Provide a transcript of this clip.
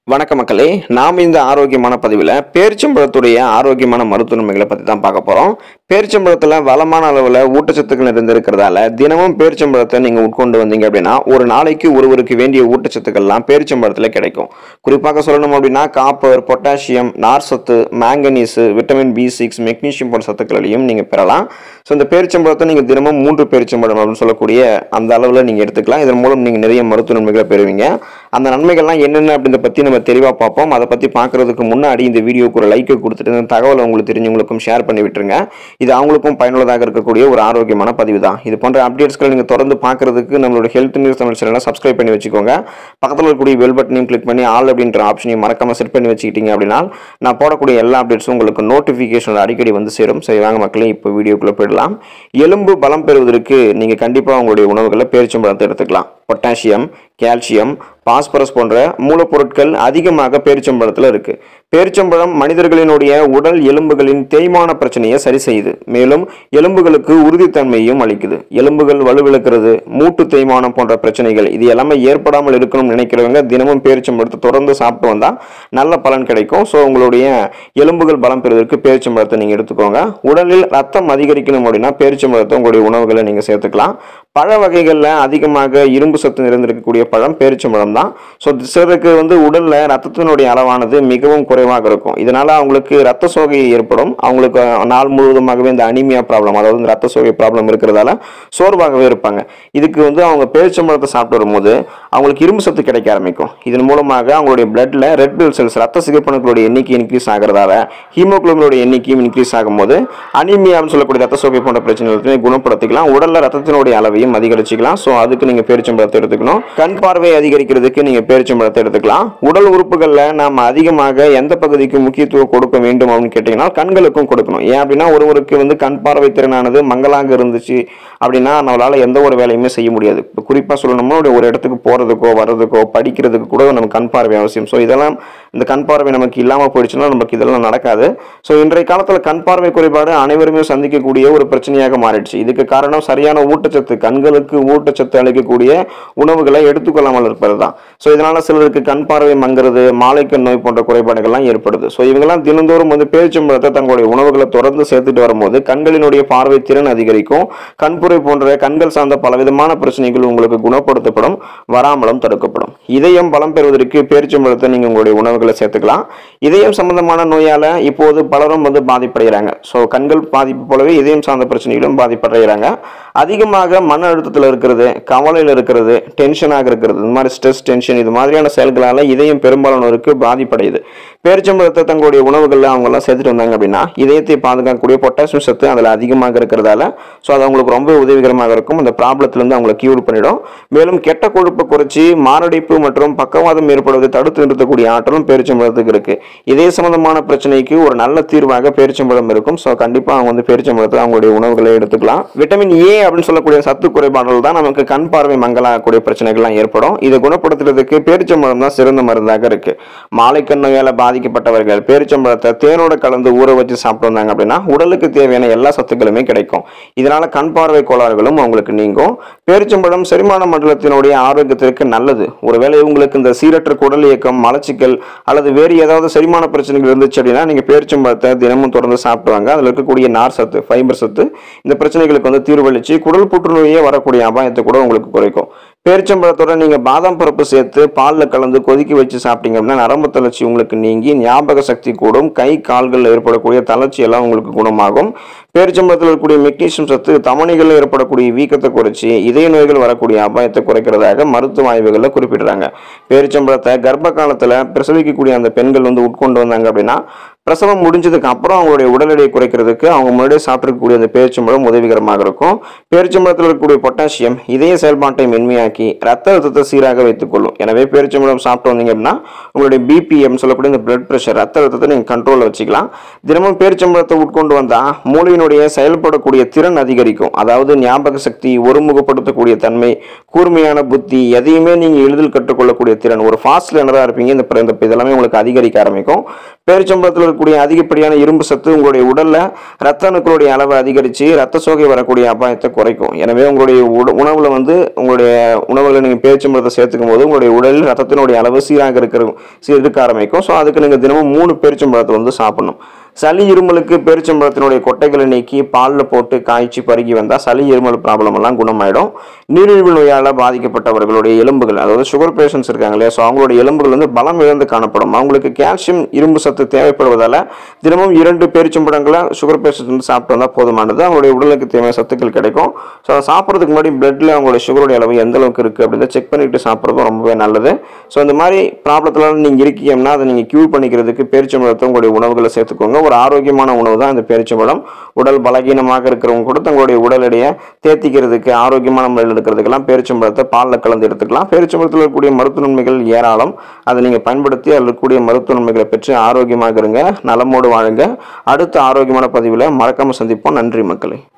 வணக்க மக்களே நாம் இந்த ஆரோக்கியமான பதிவில் பேரிச்சம்பழத்துடைய ஆரோக்கியமான மருத்துவ நன்மைகளை பற்றி தான் பார்க்க போகிறோம் பேரிச்சம்பழத்தில் வளமான அளவில் ஊட்டச்சத்துக்கள் நிறைந்திருக்கிறதால தினமும் பேரிச்சம்பழத்தை நீங்கள் உட்கொண்டு வந்தீங்க அப்படின்னா ஒரு நாளைக்கு ஒருவருக்கு வேண்டிய ஊட்டச்சத்துக்கள்லாம் பேரிச்சம்பழத்தில் கிடைக்கும் குறிப்பாக சொல்லணும் அப்படின்னா காப்பர் பொட்டாசியம் நார்சத்து manganese vitamin B six magnesium போன்ற சத்துக்களையும் நீங்கள் பெறலாம் ஸோ இந்த பேரிச்சம்பழத்தை நீங்கள் தினமும் மூன்று பேரிச்சம்பழம் அப்படின்னு சொல்லக்கூடிய அந்த அளவில் நீங்கள் எடுத்துக்கலாம் இதன் மூலம் நீங்கள் நிறைய மருத்துவ நன்மைகளை பெறுவீங்க அந்த நன்மைகள்லாம் என்னென்ன அப்படின்றத பற்றி நம்ம தெளிவாக பார்ப்போம் அதை பற்றி பார்க்குறதுக்கு முன்னாடி இந்த வீடியோக்கு ஒரு லைக்கை கொடுத்துட்டு இந்த தகவலை உங்களுக்கு தெரிஞ்சவங்களுக்கும் ஷேர் பண்ணி விட்டுருங்க இது அவங்களுக்கும் பயனுள்ளதாக இருக்கக்கூடிய ஒரு ஆரோக்கியமான பதிவு தான் இது போன்ற அப்டேட்ஸ்களை நீங்கள் தொடர்ந்து பார்க்குறதுக்கு நம்மளோட ஹெல்த் நியூஸ் தமிழ் சேனலை சப்ஸ்கிரைப் பண்ணி வச்சுக்கோங்க பக்கத்தில் இருக்கக்கூடிய பெல் பட்டனையும் கிளிக் பண்ணி ஆல் அப்படின்ற ஆப்ஷனையும் மறக்காமல் செட் பண்ணி வச்சுக்கிட்டீங்க அப்படின்னா நான் போடக்கூடிய எல்லா அப்டேட்ஸும் உங்களுக்கு நோட்டிஃபிகேஷன் அடிக்கடி வந்து சேரும் சரி வாங்க மக்களே இப்போ வீடியோக்குள்ளே போயிடலாம் எலும்பு பலம் பெறுவதற்கு நீங்கள் கண்டிப்பாக உங்களுடைய உணவுகளை பேரிச்சம்பழத்தை எடுத்துக்கலாம் பொட்டாசியம் கால்சியம் பாஸ்பரஸ் போன்ற மூலப்பொருட்கள் அதிகமாக பேரிச்சம்பழத்தில் இருக்கு பேரிச்சம்பழம் மனிதர்களினுடைய உடல் எலும்புகளின் தேய்மான பிரச்சனையை சரி செய்யுது மேலும் எலும்புகளுக்கு உறுதித்தன்மையும் அளிக்குது எலும்புகள் வலுவிழக்கிறது மூட்டு தேய்மானம் போன்ற பிரச்சனைகள் இது எல்லாமே ஏற்படாமல் இருக்கணும்னு நினைக்கிறவங்க தினமும் பேரிச்சம்பழத்தை தொடர்ந்து சாப்பிட்டு வந்தா நல்ல பலன் கிடைக்கும் ஸோ உங்களுடைய எலும்புகள் பலம் பெறுவதற்கு பேரிச்சம்பழத்தை நீங்கள் எடுத்துக்கோங்க உடலில் ரத்தம் அதிகரிக்கணும் அப்படின்னா பேரிச்சம்பழத்தை உங்களுடைய உணவுகளை நீங்கள் சேர்த்துக்கலாம் பழ வகைகளில் அதிகமாக இரும்பு சத்து நிறைந்திருக்கக்கூடிய பழம் பேரிச்சம்பழம் தான் ஸோ சிலருக்கு வந்து உடலில் ரத்தத்தினுடைய அளவானது மிகவும் குறைவாக இருக்கும் இதனால அவங்களுக்கு ரத்த சோகை ஏற்படும் அவங்களுக்கு நாள் முழுவதுமாகவே இந்த அனிமியா ப்ராப்ளம் அதாவது இந்த ரத்த சோகை ப்ராப்ளம் இருக்கிறதால சோர்வாகவே இருப்பாங்க இதுக்கு வந்து அவங்க பேரிச்சம்பழத்தை சாப்பிட்டு வரும்போது அவங்களுக்கு இரும்பு சத்து கிடைக்க ஆரம்பிக்கும் இதன் மூலமாக அவங்களுடைய பிளட்ல ரெட் பிளட் செல்ஸ் ரத்த சிகப்பணுக்களுடைய எண்ணிக்கை இன்க்ரீஸ் ஆகிறதால ஹீமோகுளோபினுடைய எண்ணிக்கையும் இன்க்ரீஸ் ஆகும்போது அனிமியான்னு சொல்லக்கூடிய ரத்த சோகை போன்ற பிரச்சனைகளை குணப்படுத்திக்கலாம் உடல்ல ரத்தத்தினுடைய அளவையும் அதிகரிச்சுக்கலாம் ஸோ அதுக்கு நீங்க பேரிச்சம்பழத்தை எடுத்துக்கணும் கண் பார்வை அதிகரிக்கிறதுக்கு நீங்க பேரிச்சம்பழத்தை எடுத்துக்கலாம் உடல் உறுப்புகள்ல நாம அதிகமாக எந்த பகுதிக்கு முக்கியத்துவம் கொடுக்க வேண்டும் அப்படின்னு கேட்டீங்கன்னா கண்களுக்கும் கொடுக்கணும் ஏன் அப்படின்னா ஒருவருக்கு வந்து கண் பார்வை திறனானது மங்கலாக இருந்துச்சு அப்படின்னா நம்மளால எந்த ஒரு வேலையுமே செய்ய முடியாது இப்போ குறிப்பா சொல்லணும்னா ஒரு இடத்துக்கு போறதுக்கோ வர்றதுக்கோ படிக்கிறதுக்கு கூட நமக்கு கண் பார்வை அவசியம் ஸோ இதெல்லாம் இந்த கண் பார்வை நமக்கு இல்லாம போயிடுச்சுன்னா நமக்கு இதெல்லாம் நடக்காது ஸோ இன்றைய காலத்துல கண் பார்வை குறைபாடு அனைவருமே சந்திக்கக்கூடிய ஒரு பிரச்சனையாக மாறிடுச்சு இதுக்கு காரணம் சரியான ஊட்டச்சத்து கண்களுக்கு ஊட்டச்சத்து அளிக்கக்கூடிய உணவுகளை எடுத்துக்கொள்ளாமல் இருப்பது தான் ஸோ இதனால சிலருக்கு கண் பார்வை மங்குறது மாலைக்கண் நோய் போன்ற குறைபாடுகள்லாம் ஏற்படுது ஸோ இவங்கெல்லாம் தினந்தோறும் வந்து பேரிச்சம்பழத்தை தங்களுடைய உணவுகளை தொடர்ந்து சேர்த்துட்டு வரும்போது கண்களினுடைய பார்வை திறன் அதிகரிக்கும் கண்புரை போன்ற கண்கள் சார்ந்த பலவிதமான பிரச்சனைகள் உங்களுக்கு குணப்படுத்தப்படும் வராமலும் தடுக்கப்படும் இதயம் பலம் பெறுவதற்கு பேரிச்சம்பழத்தை நீங்க உங்களுடைய உணவுகளை சேர்த்துக்கலாம் இதயம் சம்பந்தமான நோயால இப்போது பலரும் வந்து பாதிப்படைகிறாங்க ஸோ கண்கள் பாதிப்பு போலவே இதயம் சார்ந்த பிரச்சனைகளும் பாதிப்படைகிறாங்க அதிகமாக மன அழுத்தத்தில் இருக்கிறது கவலையில் இருக்கிறது டென்ஷனாக இருக்கிறது இந்த மாதிரி ஸ்ட்ரெஸ் டென்ஷன் இது மாதிரியான செயல்களால இதயம் பெரும்பாலானோருக்கு பாதிப்படையுது பேரிச்சம்பழத்தை தங்களுடைய உணவுகளில் அவங்க எல்லாம் சேர்த்துட்டு வந்தாங்க அப்படின்னா இதயத்தை பாதுகாக்கக்கூடிய பொட்டாசியம் சத்து அதில் அதிகமாக இருக்கிறதால ஸோ அது அவங்களுக்கு ரொம்ப உதவிகரமாக இருக்கும் அந்த ப்ராப்ளத்திலிருந்து அவங்களை கியூர் பண்ணிடும் மேலும் கெட்ட கொழுப்பை குறைச்சி மாரடைப்பு மற்றும் பக்கவாதம் ஏற்படுவதை தடுத்து நிறுத்தக்கூடிய ஆற்றலும் பேரிச்சம்பழத்துக்கு இருக்கு இதே சம்பந்தமான பிரச்சனைக்கு ஒரு நல்ல தீர்வாக பேரிச்சம்பழம் இருக்கும் ஸோ கண்டிப்பாக அவங்க வந்து பேரிச்சம்பழத்தை அவங்களுடைய உணவுகளை எடுத்துக்கலாம் விட்டமின் ஏ அப்படின்னு சொல்லக்கூடிய சத்து குறைபாடுகள் தான் நமக்கு கண் பார்வை மங்கலாகக்கூடிய பிரச்சனைகள்லாம் ஏற்படும் இதை குணப்படுத்துறதுக்கு பேரிச்சம்பழம் தான் சிறந்த மருந்தாக இருக்கு மாலைக்கண் நோயால பாதிக்கப்பட்டவர்கள் பேரிச்சம்பழத்தை தேனோட கலந்து ஊற வச்சு சாப்பிட்டு வந்தாங்க அப்படின்னா உடலுக்கு தேவையான எல்லா சத்துக்களுமே கிடைக்கும் இதனால கண் பார்வை கோளாறுகளும் அவங்களுக்கு நீங்கும் பேரிச்சம்பழம் செரிமான மண்டலத்தினுடைய ஆரோக்கியத்திற்கு நல்லது ஒருவேளை உங்களுக்கு இந்த சீரற்ற குடல் இயக்கம் மலச்சிக்கல் அல்லது வேறு ஏதாவது செரிமான பிரச்சனைகள் இருந்துச்சு அப்படின்னா நீங்க பேரிச்சம்பழத்தை தினமும் தொடர்ந்து சாப்பிட்டு வாங்க அதில் இருக்கக்கூடிய நார் சத்து ஃபைபர் சத்து இந்த பிரச்சனைகளுக்கு வந்து தீர்வளிச்சு குடல் புற்றுநோயே வரக்கூடிய அபாயத்தை கூட உங்களுக்கு குறைக்கும் பேரிச்சம்பழத்தோட நீங்க பாதாம் பருப்பு சேர்த்து பாலில் கலந்து கொதிக்க வச்சு சாப்பிட்டீங்க அப்படின்னா நரம்பு தளர்ச்சி உங்களுக்கு நீங்கி ஞாபக சக்தி கூடும் கை கால்களில் ஏற்படக்கூடிய தளர்ச்சி எல்லாம் உங்களுக்கு குணமாகும் பேரிச்சம்பழத்தில் இருக்கக்கூடிய மெக்னீசியம் சத்து தமணிகளில் ஏற்படக்கூடிய வீக்கத்தை குறைச்சி இதய நோய்கள் வரக்கூடிய அபாயத்தை குறைக்கிறதாக மருத்துவ ஆய்வுகளில் குறிப்பிடுறாங்க பேரிச்சம்பழத்தை கர்ப்ப காலத்தில் பிரசவிக்கக்கூடிய அந்த பெண்கள் வந்து உட்கொண்டு வந்தாங்க அப்படின்னா பிரசவம் முடிஞ்சதுக்கு அப்புறம் அவங்களுடைய உடல் எடையை குறைக்கிறதுக்கு அவங்க முன்னாடியே சாப்பிட்டுக்கூடிய அந்த பேரிச்சம்பழம் உதவிகரமாக இருக்கும் பேரிச்சம்பழத்தில் இருக்கக்கூடிய பொட்டாசியம் இதய செயல்பாட்டை மென்மையாக்கி ரத்த அழுத்தத்தை சீராக வைத்துக்கொள்ளும் எனவே பேரிச்சம்பழம் சாப்பிட்டு வந்தீங்க அப்படின்னா உங்களுடைய பிபிஎம் சொல்லக்கூடிய இந்த பிளட் பிரஷர் ரத்த அழுத்தத்தை நீங்கள் கண்ட்ரோலில் வச்சுக்கலாம் தினமும் பேரிச்சம்பழத்தை உட்கொண்டு வந்தால் மூளையினுடைய செயல்படக்கூடிய திறன் அதிகரிக்கும் அதாவது ஞாபக சக்தி ஒருமுகப்படுத்தக்கூடிய தன்மை கூர்மையான புத்தி எதையுமே நீங்கள் எளிதில் கற்றுக்கொள்ளக்கூடிய திறன் ஒரு ஃபாஸ்ட் லேர்னராக இருப்பீங்க இந்த இந்த இதெல்லாமே உங்களுக்கு அதிகரிக்க ஆரம்பிக்கும் பேரிச்சம்பழத்தில் இருக்கக்கூடிய அதிகப்படியான இரும்பு சத்து உங்களுடைய உடல்ல ரத்த அணுக்களுடைய அளவை அதிகரித்து ரத்த சோகை வரக்கூடிய அபாயத்தை குறைக்கும் எனவே உங்களுடைய உட உணவுல வந்து உங்களுடைய உணவுல நீங்கள் பேரிச்சம்பழத்தை சேர்த்துக்கும் போது உங்களுடைய உடலில் ரத்தத்தினுடைய அளவு சீராக இருக்கிற சீ- இருக்க ஆரம்பிக்கும் ஸோ அதுக்கு நீங்கள் தினமும் மூணு பேரிச்சம்பழத்தை வந்து சாப்பிடணும் சளி இருமலுக்கு பேரிச்சம்பழத்தினுடைய கொட்டைகளை நீக்கி பாலில் போட்டு காய்ச்சி பருகி வந்தால் சளி இருமல் ப்ராப்ளம் எல்லாம் குணமாயிடும் நீரிழிவு நோயால் பாதிக்கப்பட்டவர்களுடைய எலும்புகள் அதாவது சுகர் பேஷண்ட்ஸ் இருக்காங்க இல்லையா ஸோ அவங்களுடைய எலும்புகள் வந்து பலம் இழந்து காணப்படும் அவங்களுக்கு கால்சியம் இரும்பு சத்து தேவைப்படுவதால் தினமும் இரண்டு பேரிச்சம்பழங்களை சுகர் பேஷண்ட் வந்து சாப்பிட்டு வந்தால் போதுமானது அவங்களுடைய உடலுக்கு தேவையான சத்துக்கள் கிடைக்கும் ஸோ அதை சாப்பிட்றதுக்கு முன்னாடி பிளட்டில் அவங்களுடைய சுகருடைய அளவு எந்த அளவுக்கு இருக்குது அப்படின்னு செக் பண்ணிட்டு சாப்பிட்றதும் ரொம்பவே நல்லது ஸோ இந்த மாதிரி ப்ராப்ளத்தில் நீங்கள் இருக்கீங்கன்னா அதை நீங்கள் க்யூர் பண்ணிக்கிறதுக்கு பேரிச்சம்பழத்தை உங்களுடைய உணவுகளை சேர்த்துக்கோங்க ஒரு ஆரோக்கியமான உணவு தான் இந்த பேரிச்சம்பழம் உடல் பலகீனமாக இருக்கிறவங்க கூட தங்களுடைய உடல் எடையை தேத்திக்கிறதுக்கு ஆரோக்கியமான முறையில் இருக்கிறதுக்கெல்லாம் பேரிச்சம்பழத்தை பாலில் கலந்து எடுத்துக்கலாம் பேரிச்சம்பழத்தில் இருக்கக்கூடிய மருத்துவ நன்மைகள் ஏராளம் அதை நீங்கள் பயன்படுத்தி அதில் இருக்கக்கூடிய மருத்துவ நன்மைகளை பெற்று ஆரோக்கியமாக இருங்க நலமோடு வாழுங்க அடுத்த ஆரோக்கியமான பதிவில் மறக்காமல் சந்திப்போம் நன்றி மக்களே